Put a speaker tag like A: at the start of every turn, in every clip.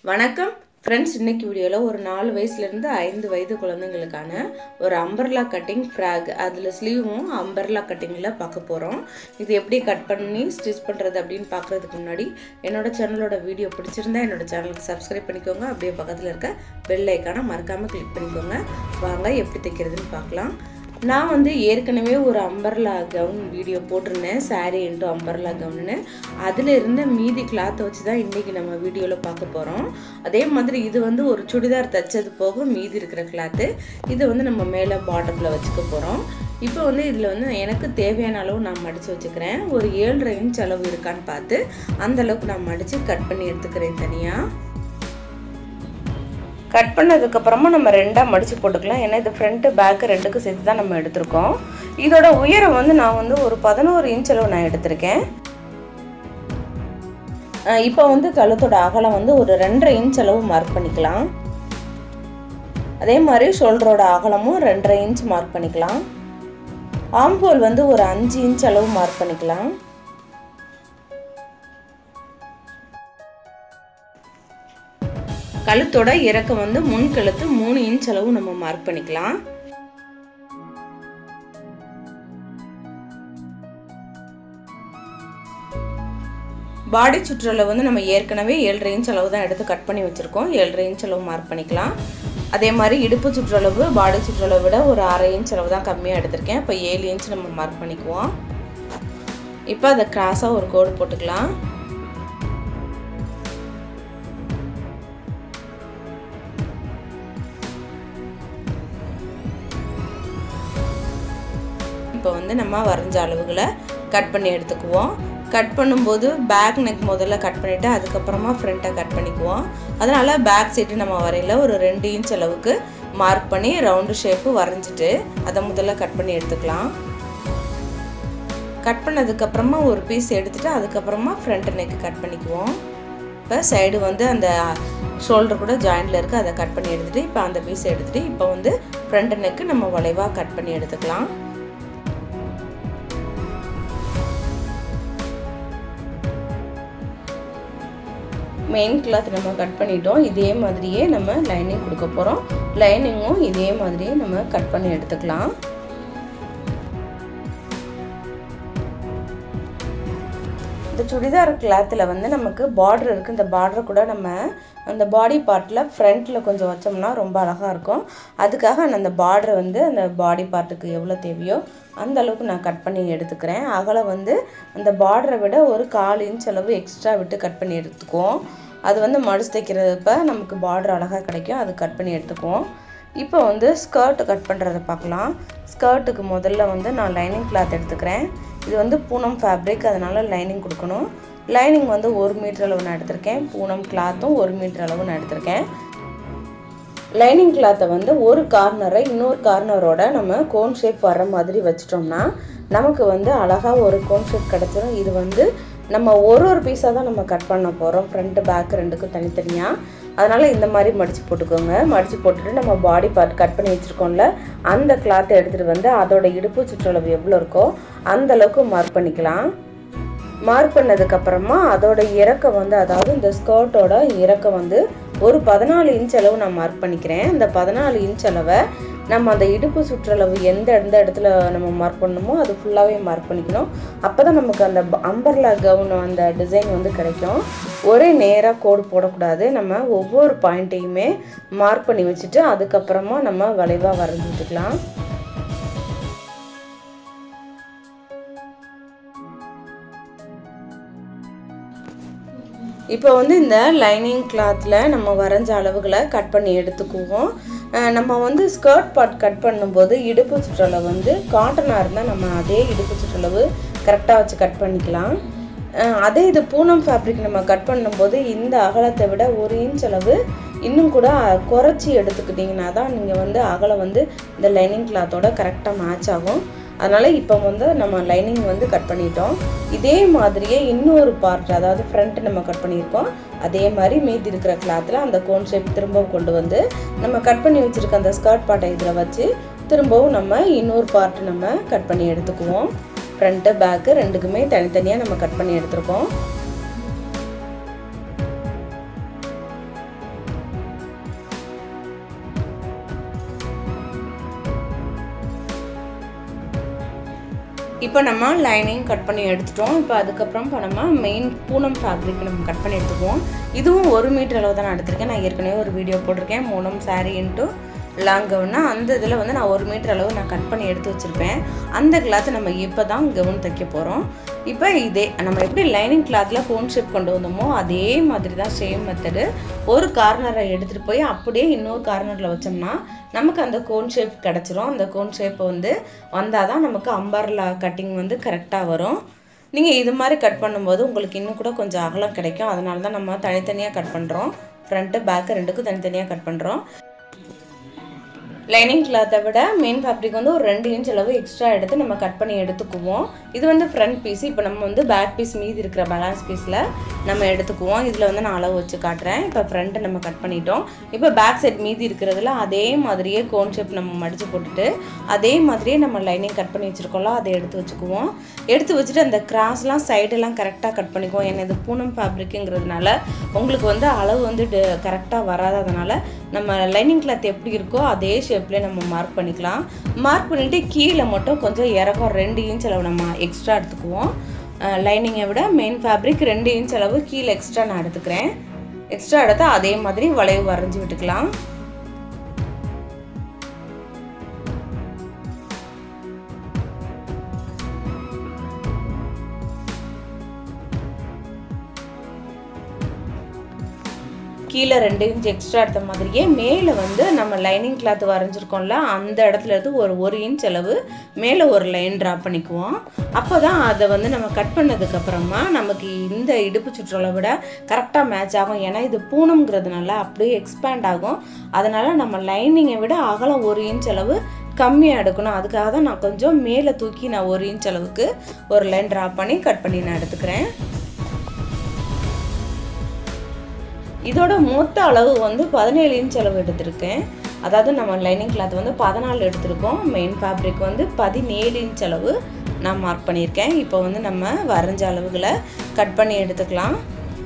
A: வணக்கம் ஃப்ரெண்ட்ஸ் இன்னைக்கு வீடியோவில் ஒரு நாலு வயசுலேருந்து ஐந்து வயது குழந்தைங்களுக்கான ஒரு அம்பர்லா கட்டிங் ஃப்ராக் அதில் ஸ்லீவும் அம்பர்லா கட்டிங்கில் பார்க்க போகிறோம் இது எப்படி கட் பண்ணி ஸ்டிச் பண்ணுறது அப்படின்னு பார்க்குறதுக்கு முன்னாடி என்னோட சேனலோட வீடியோ பிடிச்சிருந்தா என்னோட சேனலுக்கு சப்ஸ்கிரைப் பண்ணிக்கோங்க அப்படியே பக்கத்தில் இருக்க பெல் ஐக்கானை மறக்காமல் கிளிக் பண்ணிக்கோங்க வாங்க எப்படி தைக்கிறதுன்னு பார்க்கலாம் நான் வந்து ஏற்கனவே ஒரு அம்பர்லா கவுன் வீடியோ போட்டிருந்தேன் சாரீ இன்ட்டு அம்பர்லா கவுன்னு அதில் இருந்த மீதி கிளாத்தை வச்சு தான் இன்றைக்கி நம்ம வீடியோவில் பார்க்க போகிறோம் அதே மாதிரி இது வந்து ஒரு சுடிதார் தைச்சது போக மீதி இருக்கிற கிளாத்து இது வந்து நம்ம மேலே பாட்டமில் வச்சுக்க போகிறோம் இப்போ வந்து இதில் வந்து எனக்கு தேவையான அளவு நான் மடித்து வச்சுக்கிறேன் ஒரு ஏழரை இன்ச் அளவு இருக்கான்னு பார்த்து அந்த அளவுக்கு நான் மடித்து கட் பண்ணி எடுத்துக்கிறேன் தனியாக கட் பண்ணதுக்கப்புறமா நம்ம ரெண்டாக மடித்து போட்டுக்கலாம் ஏன்னா இது ஃப்ரண்ட்டு பேக்கு ரெண்டுக்கு சேர்த்து தான் நம்ம எடுத்திருக்கோம் இதோட உயரம் வந்து நான் வந்து ஒரு பதினோரு இன்ச் அளவு நான் எடுத்திருக்கேன் இப்போ வந்து கழுத்தோட அகலம் வந்து ஒரு ரெண்டரை இன்ச் அளவு மார்க் பண்ணிக்கலாம் அதே மாதிரி ஷோல்டரோட அகலமும் ரெண்டரை இன்ச் மார்க் பண்ணிக்கலாம் ஆம்போல் வந்து ஒரு அஞ்சு இன்ச் அளவு மார்க் பண்ணிக்கலாம் கழுத்தோட இறக்கம் வந்து முன் கழுத்து மூணு இன்ச் அளவு நம்ம மார்க் பண்ணிக்கலாம் பாடி சுற்றளவு வந்து நம்ம ஏற்கனவே ஏழரை இன்ச் அளவு தான் எடுத்து கட் பண்ணி வச்சுருக்கோம் ஏழரை இன்ச் அளவு மார்க் பண்ணிக்கலாம் அதே மாதிரி இடுப்பு சுற்றளவு பாடி சுற்றளவு விட ஒரு அரை இன்ச் அளவு தான் கம்மியாக எடுத்திருக்கேன் இப்போ ஏழு இன்ச் நம்ம மார்க் பண்ணிக்குவோம் இப்போ அதை கிராஸாக ஒரு கோடு போட்டுக்கலாம் இப்போ வந்து நம்ம வரைஞ்ச அளவுகளை கட் பண்ணி எடுத்துக்குவோம் கட் பண்ணும்போது பேக் நெக் முதல்ல கட் பண்ணிவிட்டு அதுக்கப்புறமா ஃப்ரண்ட்டை கட் பண்ணிக்குவோம் அதனால் பேக் சைடு நம்ம வரையில் ஒரு ரெண்டு இன்ச் அளவுக்கு மார்க் பண்ணி ரவுண்டு ஷேப்பு வரைஞ்சிட்டு அதை முதல்ல கட் பண்ணி எடுத்துக்கலாம் கட் பண்ணதுக்கப்புறமா ஒரு பீஸ் எடுத்துகிட்டு அதுக்கப்புறமா ஃப்ரண்ட் நெக்கு கட் பண்ணிக்குவோம் இப்போ சைடு வந்து அந்த ஷோல்டர் கூட ஜாயிண்டில் இருக்குது அதை கட் பண்ணி எடுத்துகிட்டு இப்போ அந்த பீஸ் எடுத்துகிட்டு இப்போ வந்து ஃப்ரண்ட் நெக்கு நம்ம வளைவாக கட் பண்ணி எடுத்துக்கலாம் மெயின் கிளாத் நம்ம கட் பண்ணிட்டோம் இதே மாதிரியே நம்ம லைனிங் கொடுக்க போகிறோம் லைனிங்கும் இதே மாதிரியே நம்ம கட் பண்ணி எடுத்துக்கலாம் இந்த சுடிதார் கிளாத்தில் வந்து நமக்கு பார்டர் இருக்குது இந்த பார்டர் கூட நம்ம அந்த பாடி பார்ட்டில் ஃப்ரண்ட்டில் கொஞ்சம் வச்சோம்னா ரொம்ப அழகாக இருக்கும் அதுக்காக நான் அந்த பார்டர் வந்து அந்த பாடி பார்ட்டுக்கு எவ்வளோ தேவையோ அந்த அளவுக்கு நான் கட் பண்ணி எடுத்துக்கிறேன் அகலம் வந்து அந்த பார்டரை விட ஒரு கால் இன்ச் அளவு எக்ஸ்ட்ரா விட்டு கட் பண்ணி எடுத்துக்குவோம் அது வந்து மடிச்சு தைக்கிறப்ப நமக்கு பார்டர் அழகாக கிடைக்கும் அது கட் பண்ணி எடுத்துக்குவோம் இப்போ வந்து ஸ்கர்ட் கட் பண்ணுறத பார்க்கலாம் ஸ்கர்ட்டுக்கு முதல்ல வந்து நான் லைனிங் கிளாத் எடுத்துக்கிறேன் இது வந்து பூனம் ஃபேப்ரிக் அதனால் லைனிங் கொடுக்கணும் லைனிங் வந்து ஒரு மீட்டர் அளவு நான் எடுத்திருக்கேன் பூனம் கிளாத்தும் ஒரு மீட்டர் அளவு நான் எடுத்திருக்கேன் லைனிங் கிளாத்தை வந்து ஒரு கார்னரை இன்னொரு கார்னரோட நம்ம கோன் ஷேப் வர மாதிரி வச்சிட்டோம்னா நமக்கு வந்து அழகாக ஒரு கோன் ஷேப் கிடச்சிரும் இது வந்து நம்ம ஒரு ஒரு பீஸாக தான் நம்ம கட் பண்ண போகிறோம் ஃப்ரண்ட்டு பேக் ரெண்டுக்கும் தனித்தனியாக அதனால் இந்த மாதிரி மடித்து போட்டுக்கோங்க மடித்து போட்டுட்டு நம்ம பாடி பார்ட் கட் பண்ணி வச்சுருக்கோம்ல அந்த கிளாத்தை எடுத்துகிட்டு வந்து அதோட இடுப்பு சுற்றளவு எவ்வளோ இருக்கோ அந்த அளவுக்கு மார்க் பண்ணிக்கலாம் மார்க் பண்ணதுக்கப்புறமா அதோட இறக்கம் வந்து அதாவது இந்த ஸ்கர்ட்டோட இறக்கம் வந்து ஒரு பதினாலு இன்ச் அளவு நான் மார்க் பண்ணிக்கிறேன் இந்த பதினாலு இன்ச் அளவை நம்ம அந்த இடுப்பு சுற்றளவு எந்த எந்த இடத்துல நம்ம மார்க் பண்ணணுமோ அது ஃபுல்லாகவே மார்க் பண்ணிக்கணும் அப்போ தான் நமக்கு அந்த அம்பர்லா கவுன் அந்த டிசைன் வந்து கிடைக்கும் ஒரே நேராக கோடு போடக்கூடாது நம்ம ஒவ்வொரு பாயிண்ட்டையுமே மார்க் பண்ணி வச்சுட்டு அதுக்கப்புறமா நம்ம வளைவாக வரைஞ்சி விட்டுக்கலாம் இப்போ வந்து இந்த லைனிங் கிளாத்தில் நம்ம வரைஞ்ச அளவுகளை கட் பண்ணி எடுத்துக்குவோம் நம்ம வந்து ஸ்கர்ட் பார்ட் கட் பண்ணும்போது இடுப்பு சுற்றளவு வந்து காட்டனாக இருந்தால் நம்ம அதே இடுப்பு சுற்றளவு கரெக்டாக வச்சு கட் பண்ணிக்கலாம் அதே இது பூனம் ஃபேப்ரிக் நம்ம கட் பண்ணும்போது இந்த அகலத்தை விட ஒரு இன்ச் அளவு இன்னும் கூட குறைச்சி எடுத்துக்கிட்டிங்கன்னா தான் நீங்கள் வந்து அகலம் வந்து இந்த லைனிங் கிளாத்தோட கரெக்டாக மேட்ச் ஆகும் அதனால் இப்போ வந்து நம்ம லைனிங் வந்து கட் பண்ணிட்டோம் இதே மாதிரியே இன்னொரு பார்ட் அதாவது ஃப்ரண்ட் நம்ம கட் பண்ணியிருக்கோம் அதே மாதிரி மீதி இருக்கிற கிளாத்தில் அந்த கோன் ஷேப் திரும்ப கொண்டு வந்து நம்ம கட் பண்ணி வச்சுருக்க அந்த ஸ்கர்ட் பார்ட்டை இதில் வச்சு திரும்பவும் நம்ம இன்னொரு பார்ட் நம்ம கட் பண்ணி எடுத்துக்குவோம் ஃப்ரண்ட்டு பேக்கு ரெண்டுக்குமே தனித்தனியாக நம்ம கட் பண்ணி எடுத்துருக்கோம் இப்போ நம்ம லைனிங் கட் பண்ணி எடுத்துட்டோம் இப்போ அதுக்கப்புறம் இப்போ நம்ம மெயின் பூனம் ஃபேப்ரிக் நம்ம கட் பண்ணி எடுத்துக்குவோம் இதுவும் ஒரு மீட்டர் அளவு தான் நான் எடுத்திருக்கேன் நான் ஏற்கனவே ஒரு வீடியோ போட்டிருக்கேன் மூணம் சாரீ இன்ட்டு லாங் கவுன்னா அந்த இதில் வந்து நான் ஒரு மீட்டர் அளவு நான் கட் பண்ணி எடுத்து வச்சுருப்பேன் அந்த கிளாத்தை நம்ம இப்போ தான் கவுன் தைக்க போகிறோம் இப்போ இதே நம்ம எப்படி லைனிங் கிளாத்தில் கோன் ஷேப் கொண்டு வந்தோமோ அதே மாதிரி தான் சேம் மெத்தடு ஒரு கார்னரை எடுத்துகிட்டு போய் அப்படியே இன்னொரு கார்னரில் வச்சோம்னா நமக்கு அந்த கோன் ஷேப் கிடச்சிரும் அந்த கோன் ஷேப்பை வந்து வந்தால் தான் நமக்கு அம்பர்லா கட்டிங் வந்து கரெக்டாக வரும் நீங்கள் இது மாதிரி கட் பண்ணும்போது உங்களுக்கு இன்னும் கூட கொஞ்சம் அகலம் கிடைக்கும் அதனால தான் நம்ம தனித்தனியாக கட் பண்ணுறோம் ஃப்ரண்ட்டு பேக்கு ரெண்டுக்கும் தனித்தனியாக கட் பண்ணுறோம் லைனிங் கிளாத்தை விட மெயின் ஃபேப்ரிக் வந்து ஒரு ரெண்டு இன்ச் அளவு எக்ஸ்ட்ரா எடுத்து நம்ம கட் பண்ணி எடுத்துக்குவோம் இது வந்து ஃப்ரண்ட் பீஸ் இப்போ நம்ம வந்து பேக் பீஸ் மீதி இருக்கிற பேலன்ஸ் பீஸில் நம்ம எடுத்துக்குவோம் இதில் வந்து நான் அளவு வச்சு காட்டுறேன் இப்போ ஃப்ரண்ட்டை நம்ம கட் பண்ணிட்டோம் இப்போ பேக் சைட் மீதி இருக்கிறதுல அதே மாதிரியே கோன் ஷேப் நம்ம மடித்து போட்டுட்டு அதே மாதிரியே நம்ம லைனிங் கட் பண்ணி வச்சுருக்கோம்ல அதை எடுத்து வச்சுக்குவோம் எடுத்து வச்சுட்டு அந்த கிராஸ்லாம் சைடெல்லாம் கரெக்டாக கட் பண்ணிக்குவோம் ஏன்னா இது பூனம் ஃபேப்ரிக்குங்கிறதுனால உங்களுக்கு வந்து அளவு வந்து கரெக்டாக வராததுனால நம்ம லைனிங் கிளாத் எப்படி இருக்கோ அதே ஷேப்லேயே நம்ம மார்க் பண்ணிக்கலாம் மார்க் பண்ணிவிட்டு கீழே மட்டும் கொஞ்சம் இறக்கம் ரெண்டு இன்ச் அளவு நம்ம எக்ஸ்ட்ரா எடுத்துக்குவோம் லைனிங்கை விட மெயின் ஃபேப்ரிக் ரெண்டு இன்ச் அளவு கீழே எக்ஸ்ட்ரா நான் எடுத்துக்கிறேன் எக்ஸ்ட்ரா எடுத்தால் அதே மாதிரி வளைவு வரைஞ்சி விட்டுக்கலாம் கீழே ரெண்டு இன்ச் எக்ஸ்ட்ரா எடுத்த மாதிரியே மேலே வந்து நம்ம லைனிங் கிளாத் வரைஞ்சிருக்கோம்ல அந்த இடத்துல இருந்து ஒரு ஒரு இன்ச் அளவு மேலே ஒரு லைன் ட்ரா பண்ணிக்குவோம் அப்போ தான் அதை வந்து நம்ம கட் பண்ணதுக்கப்புறமா நமக்கு இந்த இடுப்பு சுற்றலை விட கரெக்டாக மேட்ச் ஆகும் ஏன்னா இது பூணுங்கிறதுனால அப்படியே எக்ஸ்பேண்ட் ஆகும் அதனால் நம்ம லைனிங்கை விட அகலம் ஒரு இன்ச் அளவு கம்மியாக எடுக்கணும் அதுக்காக தான் நான் கொஞ்சம் மேலே தூக்கி நான் ஒரு இன்ச் அளவுக்கு ஒரு லைன் ட்ரா பண்ணி கட் பண்ணி நான் எடுத்துக்கிறேன் இதோட மொத்த அளவு வந்து பதினேழு இன்ச் அளவு எடுத்திருக்கேன் அதாவது நம்ம லைனிங் கிளாத் வந்து பதினாலு எடுத்திருக்கோம் மெயின் ஃபேப்ரிக் வந்து பதினேழு இன்ச் அளவு நான் மார்க் பண்ணியிருக்கேன் இப்போ வந்து நம்ம வரைஞ்ச அளவுகளை கட் பண்ணி எடுத்துக்கலாம்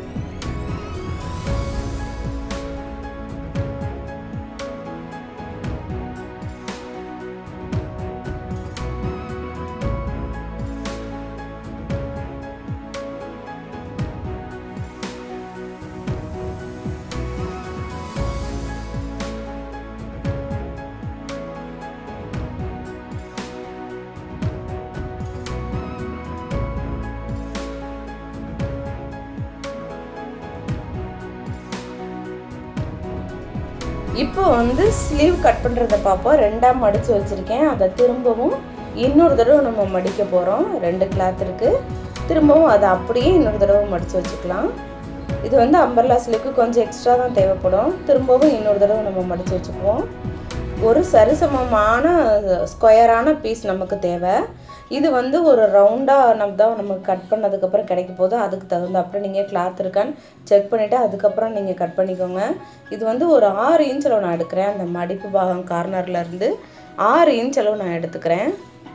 A: இப்போ வந்து ஸ்லீவ் கட் பண்ணுறத பார்ப்போம் ரெண்டாக மடித்து வச்சுருக்கேன் அதை திரும்பவும் இன்னொரு தடவை நம்ம மடிக்க போகிறோம் ரெண்டு கிளாத் இருக்குது திரும்பவும் அதை அப்படியே இன்னொரு தடவை மடித்து வச்சுக்கலாம் இது வந்து அம்பர்லா ஸ்லீவுக்கு கொஞ்சம் எக்ஸ்ட்ரா தான் தேவைப்படும் திரும்பவும் இன்னொரு தடவை நம்ம மடித்து வச்சுக்குவோம் ஒரு சரிசமமான ஸ்கொயரான பீஸ் நமக்கு தேவை இது வந்து ஒரு ரவுண்டாக நம்ம தான் நமக்கு கட் பண்ணதுக்கப்புறம் கிடைக்க போது அதுக்கு தகுந்த அப்புறம் நீங்கள் கிளாத் இருக்கான்னு செக் பண்ணிவிட்டு அதுக்கப்புறம் நீங்கள் கட் பண்ணிக்கோங்க இது வந்து ஒரு ஆறு இன்ச் அளவு நான் எடுக்கிறேன் அந்த மடிப்பு பாகம் கார்னர்லேருந்து ஆறு இன்ச் அளவு நான் எடுத்துக்கிறேன்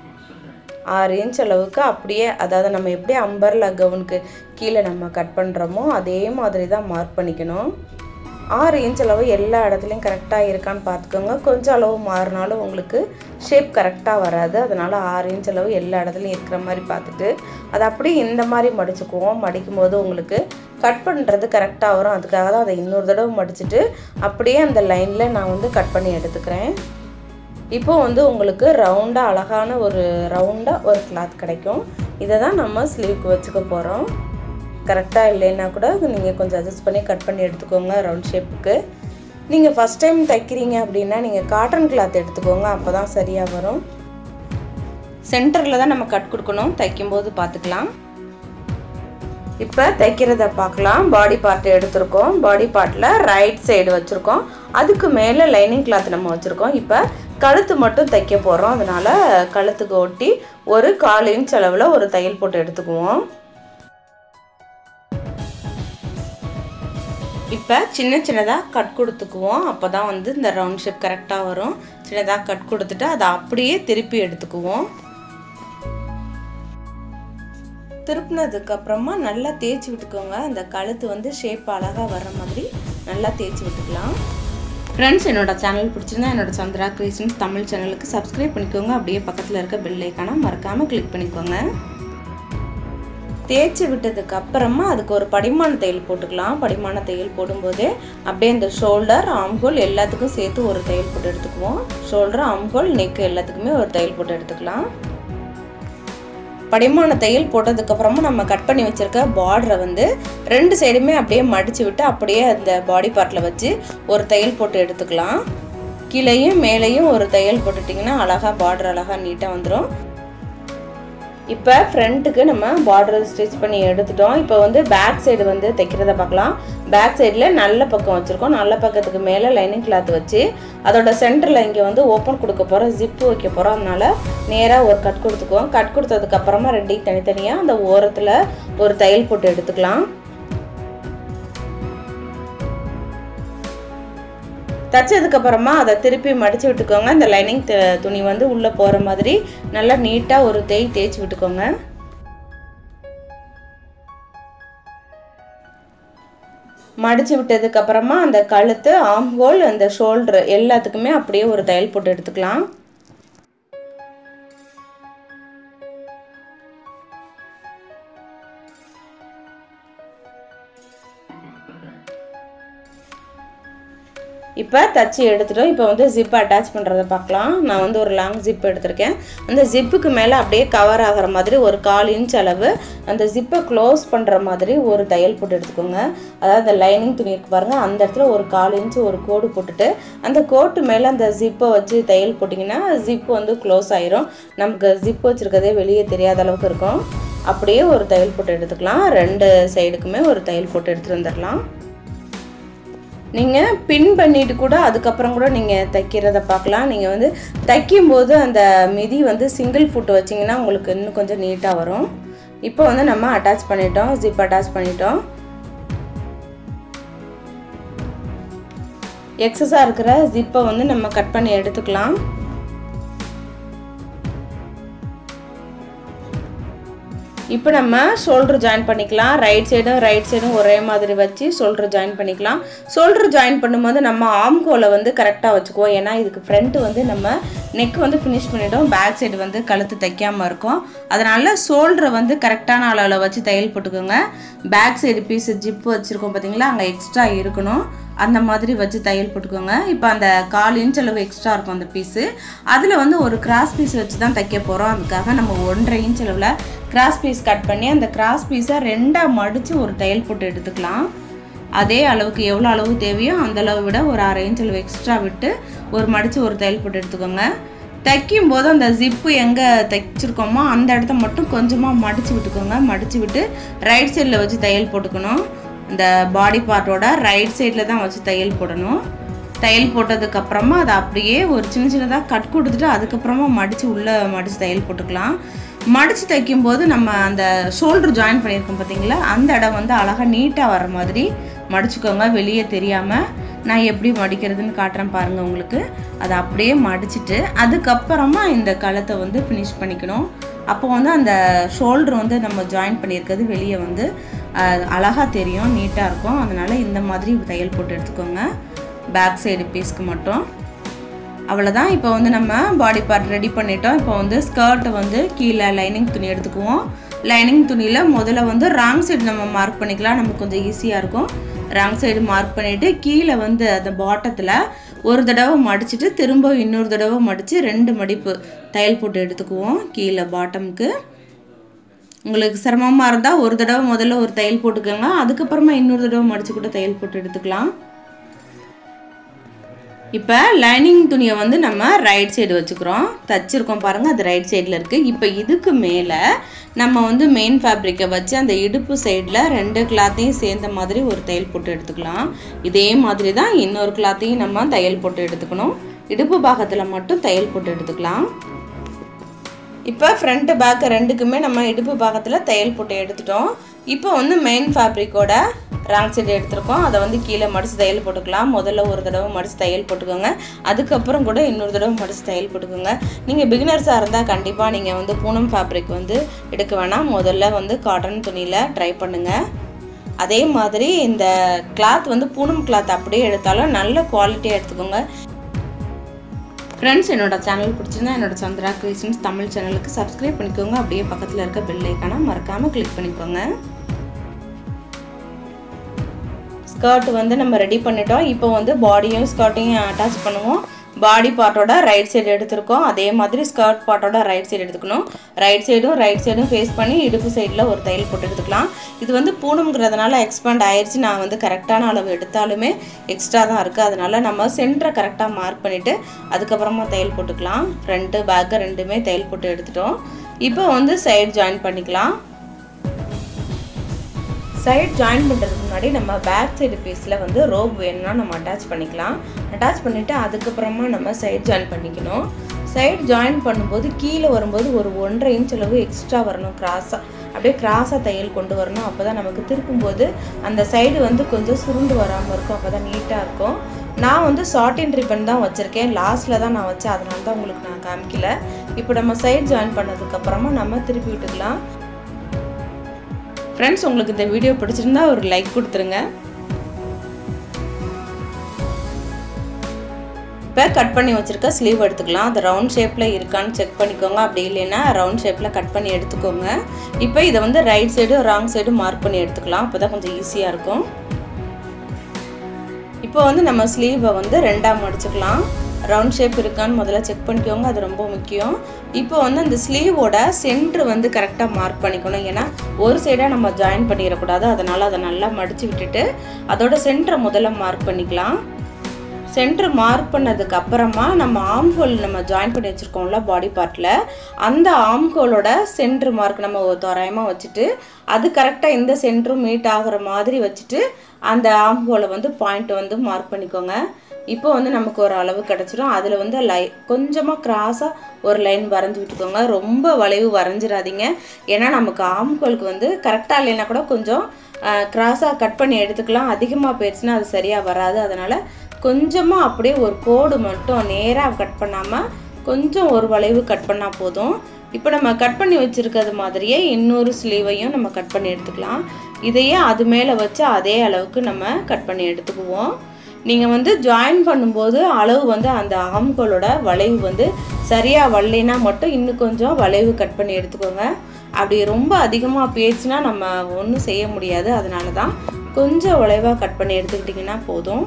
A: ஆறு இன்ச் அளவுக்கு அப்படியே அதாவது நம்ம எப்படி அம்பர்லா கவுனுக்கு கீழே நம்ம கட் பண்ணுறோமோ அதே மாதிரி தான் மார்க் பண்ணிக்கணும் ஆறு இன்ச் அளவு எல்லா இடத்துலையும் கரெக்டாக இருக்கான்னு பார்த்துக்கோங்க கொஞ்சம் அளவு மாறினாலும் உங்களுக்கு ஷேப் கரெக்டாக வராது அதனால் ஆறு இன்ச் அளவு எல்லா இடத்துலையும் இருக்கிற மாதிரி பார்த்துட்டு அதை அப்படியே இந்த மாதிரி மடிச்சுக்குவோம் மடிக்கும் போது உங்களுக்கு கட் பண்ணுறது கரெக்டாக வரும் அதுக்காக தான் அதை இன்னொரு தடவை மடிச்சுட்டு அப்படியே அந்த லைனில் நான் வந்து கட் பண்ணி எடுத்துக்கிறேன் இப்போ வந்து உங்களுக்கு ரவுண்டாக அழகான ஒரு ரவுண்டாக ஒரு கிளாத் கிடைக்கும் இதை தான் நம்ம ஸ்லீவ்க்கு வச்சுக்க போகிறோம் கரெக்டாக இல்லைன்னா கூட நீங்கள் கொஞ்சம் அட்ஜஸ்ட் பண்ணி கட் பண்ணி எடுத்துக்கோங்க ரவுண்ட் ஷேப்புக்கு நீங்கள் ஃபஸ்ட் டைம் தைக்கிறீங்க அப்படின்னா நீங்கள் காட்டன் கிளாத் எடுத்துக்கோங்க அப்போ தான் சரியாக வரும் சென்டரில் தான் நம்ம கட் கொடுக்கணும் தைக்கும்போது பார்த்துக்கலாம் இப்போ தைக்கிறத பார்க்கலாம் பாடி பார்ட் எடுத்திருக்கோம் பாடி பார்ட்டில் ரைட் சைடு வச்சுருக்கோம் அதுக்கு மேலே லைனிங் கிளாத் நம்ம வச்சுருக்கோம் இப்போ கழுத்து மட்டும் தைக்க போகிறோம் அதனால் கழுத்துக்கு ஒட்டி ஒரு கால் இன்ச் அளவில் ஒரு தையல் போட்டு எடுத்துக்குவோம் இப்போ சின்ன சின்னதாக கட் கொடுத்துக்குவோம் அப்போ தான் வந்து இந்த ரவுண்ட் ஷேப் கரெக்டாக வரும் சின்னதாக கட் கொடுத்துட்டு அதை அப்படியே திருப்பி எடுத்துக்குவோம் திருப்பினதுக்கு அப்புறமா நல்லா தேய்ச்சி விட்டுக்கோங்க அந்த கழுத்து வந்து ஷேப் அழகாக வர்ற மாதிரி நல்லா தேய்ச்சி விட்டுக்கலாம் ஃப்ரெண்ட்ஸ் என்னோட சேனல் பிடிச்சிருந்தா என்னோட சந்திரா கிரியேஷன்ஸ் தமிழ் சேனலுக்கு சப்ஸ்கிரைப் பண்ணிக்கோங்க அப்படியே பக்கத்தில் இருக்க பெல் ஐக்கானை மறக்காமல் கிளிக் பண்ணிக்கோங்க தேய்ச்சி விட்டதுக்கு அப்புறமா அதுக்கு ஒரு படிமான தையல் போட்டுக்கலாம் படிமான தையல் போடும்போதே அப்படியே இந்த ஷோல்டர் ஆம்கோல் எல்லாத்துக்கும் சேர்த்து ஒரு தையல் போட்டு எடுத்துக்குவோம் ஷோல்டர் ஆம்கோல் நெக் எல்லாத்துக்குமே ஒரு தையல் போட்டு எடுத்துக்கலாம் படிமான தையல் போட்டதுக்கப்புறமா நம்ம கட் பண்ணி வச்சுருக்க பார்டரை வந்து ரெண்டு சைடுமே அப்படியே மடித்து விட்டு அப்படியே அந்த பாடி பார்ட்டில் வச்சு ஒரு தையல் போட்டு எடுத்துக்கலாம் கீழேயும் மேலேயும் ஒரு தையல் போட்டுட்டிங்கன்னா அழகாக பார்டர் அழகாக நீட்டாக வந்துடும் இப்போ ஃப்ரண்ட்டுக்கு நம்ம பார்டர் ஸ்டிச் பண்ணி எடுத்துட்டோம் இப்போ வந்து பேக் சைடு வந்து தைக்கிறத பார்க்கலாம் பேக் சைடில் நல்ல பக்கம் வச்சுருக்கோம் நல்ல பக்கத்துக்கு மேலே லைனிங் கிளாத் வச்சு அதோட சென்டரில் இங்கே வந்து ஓப்பன் கொடுக்க போகிறோம் ஜிப்பு வைக்க போகிறோம் அதனால நேராக ஒரு கட் கொடுத்துக்குவோம் கட் கொடுத்ததுக்கப்புறமா ரெண்டையும் தனித்தனியாக அந்த ஓரத்தில் ஒரு தையல் போட்டு எடுத்துக்கலாம் தைச்சதுக்கப்புறமா அதை திருப்பி மடித்து விட்டுக்கோங்க இந்த லைனிங் துணி வந்து உள்ளே போகிற மாதிரி நல்லா நீட்டாக ஒரு தேய் தேய்ச்சி விட்டுக்கோங்க மடித்து விட்டதுக்கப்புறமா அந்த கழுத்து ஆம்ஹோல் அந்த ஷோல்ட்ரு எல்லாத்துக்குமே அப்படியே ஒரு தையல் போட்டு எடுத்துக்கலாம் இப்போ தச்சு எடுத்துட்டோம் இப்போ வந்து ஜிப் அட்டாச் பண்ணுறதை பார்க்கலாம் நான் வந்து ஒரு லாங் ஜிப் எடுத்திருக்கேன் அந்த ஜிப்புக்கு மேலே அப்படியே கவர் ஆகிற மாதிரி ஒரு கால் இன்ச் அளவு அந்த ஜிப்பை க்ளோஸ் பண்ணுற மாதிரி ஒரு தையல் போட்டு எடுத்துக்கோங்க அதாவது அந்த லைனிங் துணி இருக்கு பாருங்கள் அந்த இடத்துல ஒரு கால் இன்ச்சு ஒரு கோடு போட்டுட்டு அந்த கோட்டு மேலே அந்த ஜிப்பை வச்சு தையல் போட்டிங்கன்னா ஜிப்பு வந்து க்ளோஸ் ஆயிரும் நமக்கு ஜிப் வச்சுருக்கதே வெளியே தெரியாத அளவுக்கு இருக்கும் அப்படியே ஒரு தையல் போட்டு எடுத்துக்கலாம் ரெண்டு சைடுக்குமே ஒரு தையல் போட்டு எடுத்துகிட்டு வந்துடலாம் நீங்கள் பின் பண்ணிட்டு கூட அதுக்கப்புறம் கூட நீங்கள் தைக்கிறத பார்க்கலாம் நீங்கள் வந்து தைக்கும்போது அந்த மிதி வந்து சிங்கிள் ஃபுட் வச்சிங்கன்னா உங்களுக்கு இன்னும் கொஞ்சம் நீட்டாக வரும் இப்போ வந்து நம்ம அட்டாச் பண்ணிட்டோம் ஜிப் அட்டாச் பண்ணிட்டோம் எக்ஸஸாக இருக்கிற ஜிப்பை வந்து நம்ம கட் பண்ணி எடுத்துக்கலாம் இப்போ நம்ம ஷோல்டர் ஜாயின் பண்ணிக்கலாம் ரைட் சைடும் ரைட் சைடும் ஒரே மாதிரி வச்சு ஷோல்டர் ஜாயின் பண்ணிக்கலாம் ஷோல்டர் ஜாயின் பண்ணும்போது நம்ம ஆம்கோலை வந்து கரெக்டாக வச்சுக்குவோம் ஏன்னா இதுக்கு ஃப்ரண்ட்டு வந்து நம்ம நெக் வந்து ஃபினிஷ் பண்ணிவிடும் பேக் சைடு வந்து கழுத்து தைக்காமல் இருக்கும் அதனால் ஷோல்டரை வந்து கரெக்டான அளவில் வச்சு தையல் போட்டுக்கோங்க பேக் சைடு பீஸ் ஜிப்பு வச்சுருக்கோம் பார்த்தீங்களா அங்கே எக்ஸ்ட்ரா இருக்கணும் அந்த மாதிரி வச்சு தையல் போட்டுக்கோங்க இப்போ அந்த கால் இன்ச் அளவு எக்ஸ்ட்ரா இருக்கும் அந்த பீஸு அதில் வந்து ஒரு கிராஸ் பீஸ் வச்சு தான் தைக்க போகிறோம் அதுக்காக நம்ம ஒன்றரை இன்ச் அளவில் கிராஸ் பீஸ் கட் பண்ணி அந்த கிராஸ் பீஸை ரெண்டாக மடித்து ஒரு தையல் போட்டு எடுத்துக்கலாம் அதே அளவுக்கு எவ்வளோ அளவு தேவையோ அந்த அளவு விட ஒரு அரை இன்ச் அளவு எக்ஸ்ட்ரா விட்டு ஒரு மடித்து ஒரு தையல் போட்டு எடுத்துக்கோங்க தைக்கும் போது அந்த ஜிப்பு எங்கே தைச்சிருக்கோமோ அந்த இடத்த மட்டும் கொஞ்சமாக மடித்து விட்டுக்கோங்க மடித்து விட்டு ரைட் சைடில் வச்சு தையல் போட்டுக்கணும் இந்த பாடி பார்ட்டோட ரைட் சைடில் தான் வச்சு தையல் போடணும் தையல் போட்டதுக்கப்புறமா அதை அப்படியே ஒரு சின்ன சின்னதாக கட் கொடுத்துட்டு அதுக்கப்புறமா மடித்து உள்ளே மடித்து தையல் போட்டுக்கலாம் மடித்து தைக்கும்போது நம்ம அந்த ஷோல்டர் ஜாயின் பண்ணியிருக்கோம் பார்த்தீங்களா அந்த இடம் வந்து அழகாக நீட்டாக வர மாதிரி மடிச்சுக்கோங்க வெளியே தெரியாமல் நான் எப்படி மடிக்கிறதுன்னு காட்டுறேன் பாருங்கள் உங்களுக்கு அதை அப்படியே மடிச்சுட்டு அதுக்கப்புறமா இந்த களத்தை வந்து ஃபினிஷ் பண்ணிக்கணும் அப்போ வந்து அந்த ஷோல்டர் வந்து நம்ம ஜாயின் பண்ணியிருக்கிறது வெளியே வந்து அழகாக தெரியும் நீட்டாக இருக்கும் அதனால் இந்த மாதிரி தையல் போட்டு எடுத்துக்கோங்க பேக் சைடு பீஸ்க்கு மட்டும் அவ்வளோதான் இப்போ வந்து நம்ம பாடி பார்ட் ரெடி பண்ணிட்டோம் இப்போ வந்து ஸ்கர்ட்டை வந்து கீழே லைனிங் துணி எடுத்துக்குவோம் லைனிங் துணியில் முதல்ல வந்து ராங் சைடு நம்ம மார்க் பண்ணிக்கலாம் நமக்கு கொஞ்சம் ஈஸியாக இருக்கும் ராங் சைடு மார்க் பண்ணிவிட்டு கீழே வந்து அந்த பாட்டத்தில் ஒரு தடவை மடிச்சுட்டு திரும்ப இன்னொரு தடவை மடித்து ரெண்டு மடிப்பு தையல் போட்டு எடுத்துக்குவோம் கீழே பாட்டமுக்கு உங்களுக்கு சிரமமாக இருந்தால் ஒரு தடவை முதல்ல ஒரு தையல் போட்டுக்கோங்க அதுக்கப்புறமா இன்னொரு தடவை மடித்து கூட தையல் போட்டு எடுத்துக்கலாம் இப்போ லைனிங் துணியை வந்து நம்ம ரைட் சைடு வச்சுக்கிறோம் தச்சிருக்கோம் பாருங்கள் அது ரைட் சைடில் இருக்குது இப்போ இதுக்கு மேலே நம்ம வந்து மெயின் ஃபேப்ரிக்கை வச்சு அந்த இடுப்பு சைடில் ரெண்டு கிளாத்தையும் சேர்ந்த மாதிரி ஒரு தையல் போட்டு எடுத்துக்கலாம் இதே மாதிரி தான் இன்னொரு கிளாத்தையும் நம்ம தையல் போட்டு எடுத்துக்கணும் இடுப்பு பாகத்தில் மட்டும் தையல் போட்டு எடுத்துக்கலாம் இப்போ ஃப்ரண்ட்டு பேக்கு ரெண்டுக்குமே நம்ம இடுப்பு பாகத்தில் தையல் போட்டு எடுத்துட்டோம் இப்போ வந்து மெயின் ஃபேப்ரிக்கோட ராங் சைடு எடுத்திருக்கோம் அதை வந்து கீழே மடித்து தையல் போட்டுக்கலாம் முதல்ல ஒரு தடவை மடித்து தையல் போட்டுக்கோங்க அதுக்கப்புறம் கூட இன்னொரு தடவை மடித்து தையல் போட்டுக்கோங்க நீங்கள் பிகினர்ஸாக இருந்தால் கண்டிப்பாக நீங்கள் வந்து பூனம் ஃபேப்ரிக் வந்து எடுக்க வேணாம் முதல்ல வந்து காட்டன் துணியில் ட்ரை பண்ணுங்கள் அதே மாதிரி இந்த கிளாத் வந்து பூனம் கிளாத் அப்படியே எடுத்தாலும் நல்ல குவாலிட்டியாக எடுத்துக்கோங்க ஃப்ரெண்ட்ஸ் என்னோட சேனல் பிடிச்சிருந்தா என்னோட சந்திரா கிரியேஷன்ஸ் தமிழ் சேனலுக்கு சப்ஸ்கிரைப் பண்ணிக்கோங்க அப்படியே பக்கத்தில் இருக்க பெல் ஐக்கானை மறக்காமல் கிளிக் பண்ணிக்கோங்க ஸ்கர்ட் வந்து நம்ம ரெடி பண்ணிட்டோம் இப்போ வந்து பாடியும் ஸ்கர்ட்டையும் அட்டாச் பண்ணுவோம் பாடி பார்ட்டோட ரைட் சைடு எடுத்திருக்கோம் அதே மாதிரி ஸ்கர்ட் பார்ட்டோட ரைட் சைடு எடுத்துக்கணும் ரைட் சைடும் ரைட் சைடும் ஃபேஸ் பண்ணி இடுப்பு சைடில் ஒரு தையல் போட்டு எடுத்துக்கலாம் இது வந்து பூணுங்கிறதுனால எக்ஸ்பேண்ட் ஆயிடுச்சு நான் வந்து கரெக்டான அளவு எடுத்தாலுமே எக்ஸ்ட்ரா தான் இருக்குது அதனால நம்ம சென்டரை கரெக்டாக மார்க் பண்ணிவிட்டு அதுக்கப்புறமா தையல் போட்டுக்கலாம் ஃப்ரண்ட்டு பேக்கு ரெண்டுமே தையல் போட்டு எடுத்துட்டோம் இப்போ வந்து சைடு ஜாயின் பண்ணிக்கலாம் சைட் ஜாயின் பண்ணுறதுக்கு முன்னாடி நம்ம பேக் சைடு பீஸில் வந்து ரோப் வேணும்னா நம்ம அட்டாச் பண்ணிக்கலாம் அட்டாச் பண்ணிவிட்டு அதுக்கப்புறமா நம்ம சைட் ஜாயின் பண்ணிக்கணும் சைட் ஜாயின் பண்ணும்போது கீழே வரும்போது ஒரு ஒன்றரை இன்ச் அளவு எக்ஸ்ட்ரா வரணும் கிராஸாக அப்படியே கிராஸாக தையல் கொண்டு வரணும் அப்போ தான் நமக்கு திருப்பும்போது அந்த சைடு வந்து கொஞ்சம் சுருண்டு வராமல் இருக்கும் அப்போ தான் நீட்டாக இருக்கும் நான் வந்து ஷார்டின் ரிப்பன் தான் வச்சுருக்கேன் லாஸ்ட்டில் தான் நான் வச்சேன் அதனால தான் உங்களுக்கு நான் காமிக்கல இப்போ நம்ம சைட் ஜாயின் பண்ணதுக்கப்புறமா நம்ம திருப்பி விட்டுக்கலாம் ஃப்ரெண்ட்ஸ் உங்களுக்கு இந்த வீடியோ பிடிச்சிருந்தா ஒரு லைக் கொடுத்துருங்க இப்போ கட் பண்ணி வச்சுருக்க ஸ்லீவ் எடுத்துக்கலாம் அது ரவுண்ட் ஷேப்பில் இருக்கான்னு செக் பண்ணிக்கோங்க அப்படி இல்லைன்னா ரவுண்ட் ஷேப்பில் கட் பண்ணி எடுத்துக்கோங்க இப்போ இதை வந்து right side wrong side mark பண்ணி எடுத்துக்கலாம் அப்போ தான் கொஞ்சம் ஈஸியாக இருக்கும் இப்போ வந்து நம்ம ஸ்லீவை வந்து ரெண்டாக மடிச்சுக்கலாம் ரவுண்ட் ஷேப் இருக்கான்னு முதல்ல செக் பண்ணிக்கோங்க அது ரொம்ப முக்கியம் இப்போ வந்து அந்த ஸ்லீவோட சென்ட்ரு வந்து கரெக்டாக மார்க் பண்ணிக்கணும் ஏன்னா ஒரு சைடாக நம்ம ஜாயின் பண்ணிடக்கூடாது அதனால் அதை நல்லா மடித்து விட்டுட்டு அதோட சென்டரை முதல்ல மார்க் பண்ணிக்கலாம் சென்டர் மார்க் பண்ணதுக்கு அப்புறமா நம்ம ஆம் ஹோல் நம்ம ஜாயின் பண்ணி வச்சுருக்கோம்ல பாடி பார்ட்டில் அந்த ஆம் ஹோலோட சென்டர் மார்க் நம்ம தோராயமாக வச்சுட்டு அது கரெக்டாக எந்த சென்டரும் மீட் ஆகிற மாதிரி வச்சுட்டு அந்த ஆம் ஹோலை வந்து பாயிண்ட் வந்து மார்க் பண்ணிக்கோங்க இப்போ வந்து நமக்கு ஒரு அளவு கிடச்சிரும் அதில் வந்து லை கொஞ்சமாக கிராஸாக ஒரு லைன் வரைஞ்சி விட்டுக்கோங்க ரொம்ப வளைவு வரைஞ்சிடாதீங்க ஏன்னா நமக்கு ஆம்கோலுக்கு வந்து கரெக்டாக இல்லைன்னா கூட கொஞ்சம் கிராஸாக கட் பண்ணி எடுத்துக்கலாம் அதிகமாக போயிடுச்சுன்னா அது சரியாக வராது அதனால் கொஞ்சமாக அப்படியே ஒரு கோடு மட்டும் நேராக கட் பண்ணாமல் கொஞ்சம் ஒரு வளைவு கட் பண்ணால் போதும் இப்போ நம்ம கட் பண்ணி வச்சுருக்கிறது மாதிரியே இன்னொரு ஸ்லீவையும் நம்ம கட் பண்ணி எடுத்துக்கலாம் இதையே அது மேலே வச்சு அதே அளவுக்கு நம்ம கட் பண்ணி எடுத்துக்குவோம் நீங்கள் வந்து ஜாயின் பண்ணும்போது அளவு வந்து அந்த ஆம்களோட வளைவு வந்து சரியாக வரலைன்னா மட்டும் இன்னும் கொஞ்சம் வளைவு கட் பண்ணி எடுத்துக்கோங்க அப்படி ரொம்ப அதிகமாக போயிடுச்சுன்னா நம்ம ஒன்றும் செய்ய முடியாது அதனால தான் கொஞ்சம் வளைவாக கட் பண்ணி எடுத்துக்கிட்டிங்கன்னா போதும்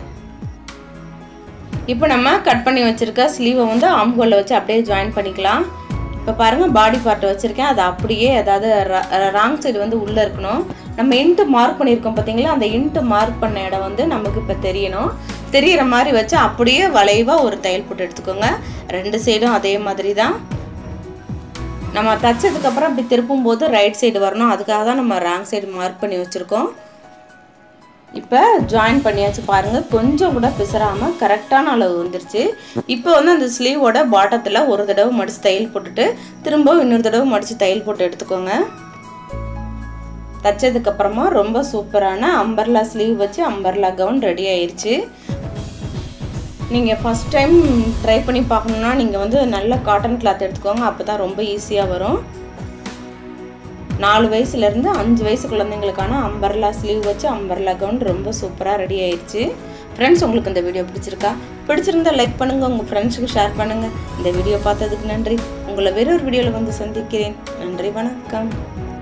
A: இப்போ நம்ம கட் பண்ணி வச்சுருக்க ஸ்லீவை வந்து ஆம்கோலில் வச்சு அப்படியே ஜாயின் பண்ணிக்கலாம் இப்போ பாருங்கள் பாடி பார்ட் வச்சுருக்கேன் அது அப்படியே அதாவது ராங் சைடு வந்து உள்ளே இருக்கணும் நம்ம இன்ட்டு மார்க் பண்ணியிருக்கோம் பார்த்தீங்களா அந்த இன்ட்டு மார்க் பண்ண இடம் வந்து நமக்கு இப்போ தெரியணும் தெரிகிற மாதிரி வச்சு அப்படியே வளைவாக ஒரு தையல் போட்டு எடுத்துக்கோங்க ரெண்டு சைடும் அதே மாதிரி தான் நம்ம தைச்சதுக்கப்புறம் அப்படி திருப்பும் போது ரைட் சைடு வரணும் அதுக்காக தான் நம்ம ராங் சைடு மார்க் பண்ணி வச்சுருக்கோம் இப்போ ஜாயின் பண்ணியாச்சு பாருங்கள் கொஞ்சம் கூட பிசறாமல் கரெக்டான அளவு வந்துருச்சு இப்போ வந்து அந்த ஸ்லீவோட பாட்டத்தில் ஒரு தடவை மடித்து தையல் போட்டுட்டு திரும்ப இன்னொரு தடவை மடித்து தையல் போட்டு எடுத்துக்கோங்க தைச்சதுக்கப்புறமா ரொம்ப சூப்பரான அம்பர்லா ஸ்லீவ் வச்சு அம்பர்லா கவுன் ரெடி ஆயிடுச்சு நீங்கள் ஃபஸ்ட் டைம் ட்ரை பண்ணி பார்க்கணுன்னா நீங்கள் வந்து நல்ல காட்டன் கிளாத் எடுத்துக்கோங்க அப்போ தான் ரொம்ப ஈஸியாக வரும் நாலு வயசுலேருந்து அஞ்சு வயசு குழந்தைங்களுக்கான அம்பர்லா ஸ்லீவ் வச்சு அம்பர்லா கவுன் ரொம்ப சூப்பராக ரெடி ஆயிடுச்சு ஃப்ரெண்ட்ஸ் உங்களுக்கு இந்த வீடியோ பிடிச்சிருக்கா பிடிச்சிருந்தா லைக் பண்ணுங்கள் உங்கள் ஃப்ரெண்ட்ஸுக்கு ஷேர் பண்ணுங்கள் இந்த வீடியோ பார்த்ததுக்கு நன்றி உங்களை வேறொரு வீடியோவில் வந்து சந்திக்கிறேன் நன்றி வணக்கம்